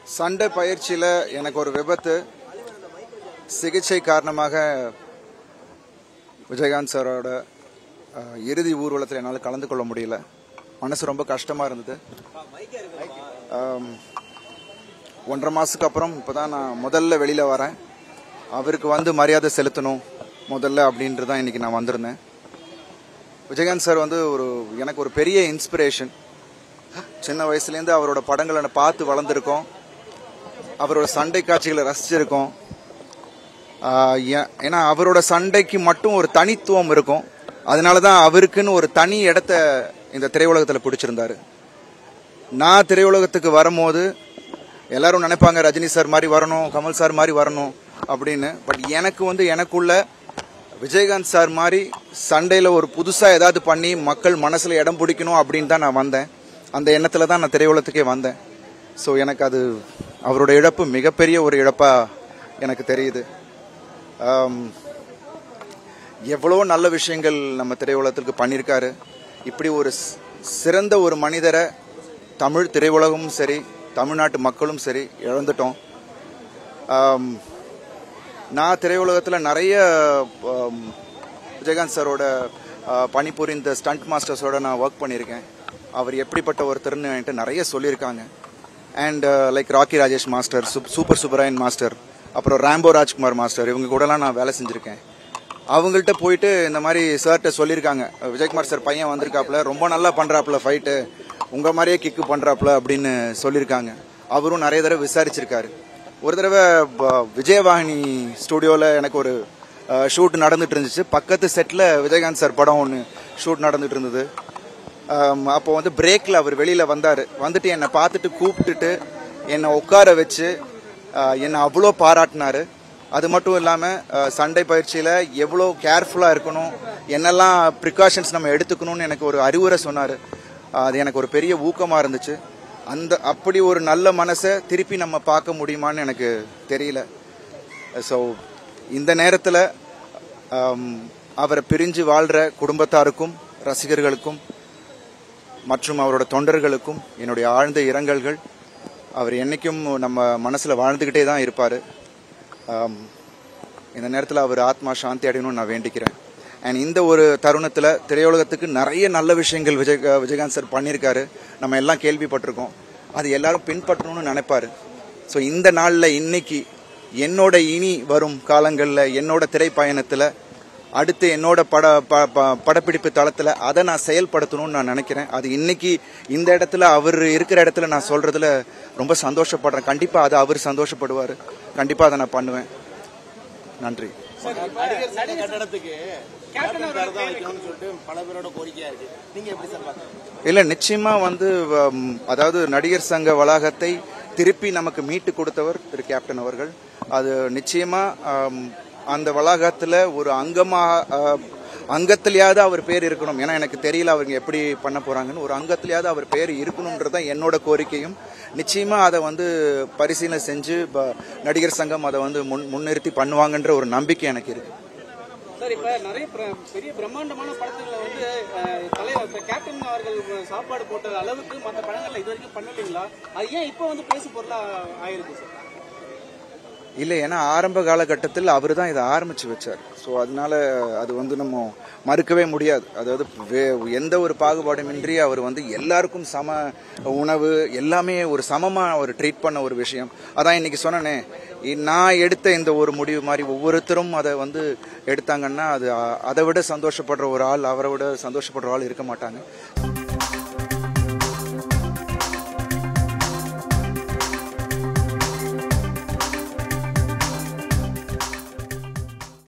சண்டை பயிற்சியில் எனக்கு ஒரு விபத்து சிகிச்சை காரணமாக விஜயகாந்த் சாரோட அஹ், இறுதி ஊர்வலத்தில் என்னால் கலந்து கொள்ள முடியல மனசு ரொம்ப கஷ்டமாக இருந்தது ஆம், ஒன்றரை மாதத்துக்கு அப்புறம் இப்போ தான் நான் முதல்ல வெளியில் வரேன் அவருக்கு வந்து மரியாதை செலுத்தணும் முதல்ல அப்படின்ட்டு தான் இன்றைக்கி நான் வந்திருந்தேன் விஜயகாந்த் சார் வந்து ஒரு எனக்கு ஒரு பெரிய இன்ஸ்பிரேஷன் சின்ன வயசுலேருந்து அவரோட படங்களை நான் பார்த்து வளர்ந்துருக்கோம் அவரோட சண்டை காட்சிகளை ரசிச்சிருக்கோம் ஆஹ் ஏ- ஏன்னா அவரோட சண்டைக்கு மட்டும் ஒரு தனித்துவம் இருக்கும் அதனால தான் அவருக்குன்னு ஒரு தனி இடத்த இந்த திரையுலகத்தில் பிடிச்சிருந்தாரு நான் திரையுலகத்துக்கு வரும்போது எல்லாரும் நினைப்பாங்க ரஜினி சார் மாதிரி வரணும் கமல் சார் மாதிரி வரணும் அப்படின்னு பட் எனக்கு வந்து எனக்குள்ள விஜயகாந்த் சார் மாதிரி சண்டையில் ஒரு புதுசாக ஏதாவது பண்ணி மக்கள் மனசில் இடம் பிடிக்கணும் அப்படின்னு தான் நான் வந்தேன் அந்த எண்ணத்தில் தான் நான் திரையுலகத்துக்கே வந்தேன் ஸோ எனக்கு அது அவரோட இழப்பு மிகப்பெரிய ஒரு இழப்பாக எனக்கு தெரியுது ஆம், எவ்வளோ நல்ல விஷயங்கள் நம்ம திரையுலகத்திற்கு பண்ணியிருக்காரு இப்படி ஒரு சி- சிறந்த ஒரு மனிதரை தமிழ் திரையுலகமும் சரி தமிழ்நாட்டு மக்களும் சரி இழந்துட்டோம் ஆம், நான் திரையுலகத்தில் நிறைய ஆம், விஜயகாந்த் சாரோட ஆ, பணிபுரிந்த ஸ்டண்ட் மாஸ்டர்ஸோட நான் ஒர்க் பண்ணியிருக்கேன் அவர் எப்படிப்பட்ட ஒருத்தர்னு என்கிட்ட நிறைய சொல்லியிருக்காங்க and like Rocky Rajesh master சூப் சூப்பர் சுப்பராயன் மாஸ்டர் அப்புறம் ராம்போ ராஜ்குமார் மாஸ்டர் இவங்க கூடலாம் நான் வேலை செஞ்சுருக்கேன் அவங்கள்ட்ட போயிட்டு இந்த மாதிரி சார்கிட்ட சொல்லியிருக்காங்க விஜயகுமார் சார் பையன் வந்திருக்காப்புல ரொம்ப நல்லா பண்ணுறாப்புல ஃபைட்டு உங்கள் மாதிரியே கிக்கு பண்ணுறாப்புல அப்படின்னு சொல்லியிருக்காங்க அவரும் நிறைய தடவை விசாரிச்சிருக்காரு ஒரு தடவை ப- விஜயவாகினி ஸ்டுடியோவில் எனக்கு ஒரு ஷூட் நடந்துட்டு இருந்துச்சு பக்கத்து செட்டில் விஜயகாந்த் சார் படம் ஒன்று ஷூட் நடந்துட்டு இருந்தது ஆம், அப்போ வந்து பிரேக்கில் அவர் வெளியில் வந்தார் வந்துட்டு என்னை பார்த்துட்டு கூப்பிட்டுட்டு என்னை உட்கார வச்சு ஆ, என்னை அவ்வளோ பாராட்டினாரு அது மட்டும் இல்லாமல் சண்டை பயிற்சியில் எவ்வளோ கேர்ஃபுல்லாக இருக்கணும் என்னெல்லாம் ப்ரிகாஷன்ஸ் நம்ம எடுத்துக்கணும்னு எனக்கு ஒரு அறிவுரை சொன்னார் அது எனக்கு ஒரு பெரிய ஊக்கமாக இருந்துச்சு அந்த அப்படி ஒரு நல்ல மனசை திருப்பி நம்ம பார்க்க முடியுமான்னு எனக்கு தெரியல ஸோ இந்த நேரத்தில் அவரை பிரிஞ்சு வாழ்கிற குடும்பத்தாருக்கும் ரசிகர்களுக்கும் மற்றும் அவரோட தொண்டர்களுக்கும் என்னுடைய ஆழ்ந்த இரங்கல்கள் அவர் என்னைக்கும் நம்ம மனசில் வாழ்ந்துக்கிட்டே தான் இருப்பார் இந்த நேரத்தில் அவர் ஆத்மா சாந்தி அடையணும்னு நான் வேண்டிக்கிறேன் அண்ட் இந்த ஒரு தருணத்தில் திரையுலகத்துக்கு நிறைய நல்ல விஷயங்கள் விஜய் விஜயகாந்த் சார் பண்ணியிருக்காரு நம்ம எல்லாம் கேள்விப்பட்டிருக்கோம் அது எல்லாரும் பின்பற்றணும்னு நினைப்பாரு ஸோ இந்த நாளில் இன்னைக்கு என்னோட இனி வரும் காலங்களில் என்னோட திரைப்பயணத்தில் அடுத்து என்னோட பட ப- ப- படப்பிடிப்பு தளத்தில் அதை நான் செயல்படுத்தணும்னு நான் நினைக்கிறேன் அது இன்னைக்கு இந்த இடத்துல அவர் இருக்கிற இடத்துல நான் சொல்றதுல ரொம்ப சந்தோஷப்படுறேன் கண்டிப்பாக அதை அவர் சந்தோஷப்படுவார் கண்டிப்பாக அதை நான் பண்ணுவேன் நன்றி நடிகர் சங்க கட்டடத்துக்கு கேப்டன் பேர் தான் வைக்கணும்னு சொல்லிட்டு பல பேரோட கோரிக்கையா இருக்கு நீங்க எப்படி சார் பாக்குறீங்க இல்லை நிச்சயமா வந்து ஹம், அதாவது நடிகர் சங்க வளாகத்தை திருப்பி நமக்கு மீட்டு கொடுத்தவர் திரு கேப்டன் அவர்கள் அது நிச்சயமா ஹம், அந்த வளாகத்தில் ஒரு அங்கமா அஹ், அங்கத்திலேயாவது அவர் பேர் இருக்கணும் ஏன்னா எனக்கு தெரியல அவங்க எப்படி பண்ண போறாங்கன்னு ஒரு அங்கத்திலேயாவது அவர் பேர் இருக்கணுன்றது தான் என்னோட கோரிக்கையும் நிச்சயமா அதை வந்து பரிசீலனை செஞ்சு ப- நடிகர் சங்கம் அதை வந்து முன் முன்னிறுத்தி பண்ணுவாங்கன்ற ஒரு நம்பிக்கை எனக்கு இருக்கு சார் இப்ப நிறைய பிர- பெரிய பிரம்மாண்டமான படத்துல வந்து அஹ், தலைவர் இப்ப கேப்டன் அவர்கள் சாப்பாடு போட்ட அளவுக்கு மற்ற படங்கள்ல இது வரைக்கும் பண்ணலீங்களா அது ஏன் இப்ப வந்து பேசு பொருளா ஆயிருக்கு சார் இல்லை ஏன்னா ஆரம்ப காலகட்டத்தில் அவர் தான் இதை ஆரம்பிச்சு வச்சார் ஸோ அதனால அது வந்து நம்ம மறுக்கவே முடியாது அதாவது வே- எந்த ஒரு பாகுபாடுமின்றி அவர் வந்து எல்லாருக்கும் சம உணவு எல்லாமே ஒரு சமமாக அவர் ட்ரீட் பண்ண ஒரு விஷயம் அதான் இன்னைக்கு சொன்னனே இ- நான் எடுத்த இந்த ஒரு முடிவு மாதிரி ஒவ்வொருத்தரும் அதை வந்து எடுத்தாங்கன்னா அது அ- அதை விட சந்தோஷப்படுற ஒரு ஆள் அவரை விட சந்தோஷப்படுற ஆள் இருக்க மாட்டாங்க